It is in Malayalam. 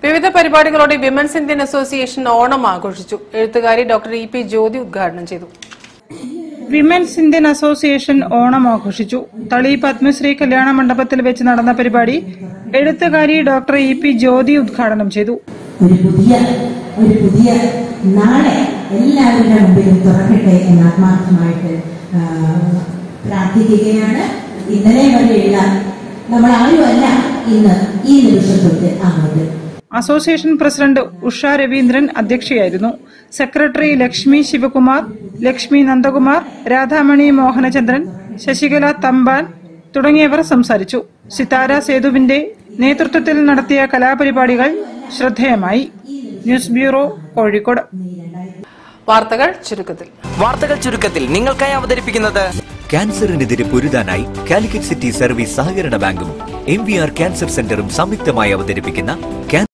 വിവിധ പരിപാടികളോടെ വിമൻസ് ഇന്ത്യൻ അസോസിയേഷൻ ഓണം ആഘോഷിച്ചു എഴുത്തുകാരി ഡോക്ടർ ഇ പി ജ്യോതി ഉദ്ഘാടനം ചെയ്തു വിമൻസ് ഇന്ത്യൻ അസോസിയേഷൻ ഓണം ആഘോഷിച്ചു തളി പത്മശ്രീ കല്യാണ മണ്ഡപത്തിൽ വെച്ച് നടന്ന പരിപാടി എഴുത്തുകാരി ഡോക്ടർ ഇ പി ജ്യോതി ഉദ്ഘാടനം ചെയ്തു ഒരു പുതിയ ഒരു പുതിയ നാളെ എല്ലാവരുടെ മുമ്പിലും തുറക്കട്ടെ എന്ന് ആത്മാർത്ഥമായിട്ട് ആ, പ്രാർത്ഥിക്കുകയാണ് ഇന്നലെ വരെയുള്ള നമ്മൾ ആരുമല്ല ഇന്ന് ഈ നിമിഷം തൊട്ട് അങ്ങോട്ട് അസോസിയേഷൻ പ്രസിഡന്റ് ഉഷ രവീന്ദ്രൻ അധ്യക്ഷയായിരുന്നു സെക്രട്ടറി ലക്ഷ്മി ശിവകുമാർ ലക്ഷ്മി നന്ദകുമാർ രാധാമണി മോഹനചന്ദ്രൻ ശശികല തമ്പാൻ തുടങ്ങിയവർ സംസാരിച്ചു സിതാര സേതുവിന്റെ നേതൃത്വത്തിൽ നടത്തിയ കലാപരിപാടികൾ ശ്രദ്ധേയമായി ന്യൂസ് ബ്യൂറോ കോഴിക്കോട് വാർത്തകൾ ചുരുക്കത്തിൽ വാർത്തകൾ ചുരുക്കത്തിൽ നിങ്ങൾക്കായി അവതരിപ്പിക്കുന്നത് ക്യാൻസറിനെതിരെ പൊരുതാനായി കാലിക്കറ്റ് സിറ്റി സർവീസ് സഹകരണ ബാങ്കും എം വി ആർ ക്യാൻസർ സെന്ററും സംയുക്തമായി അവതരിപ്പിക്കുന്ന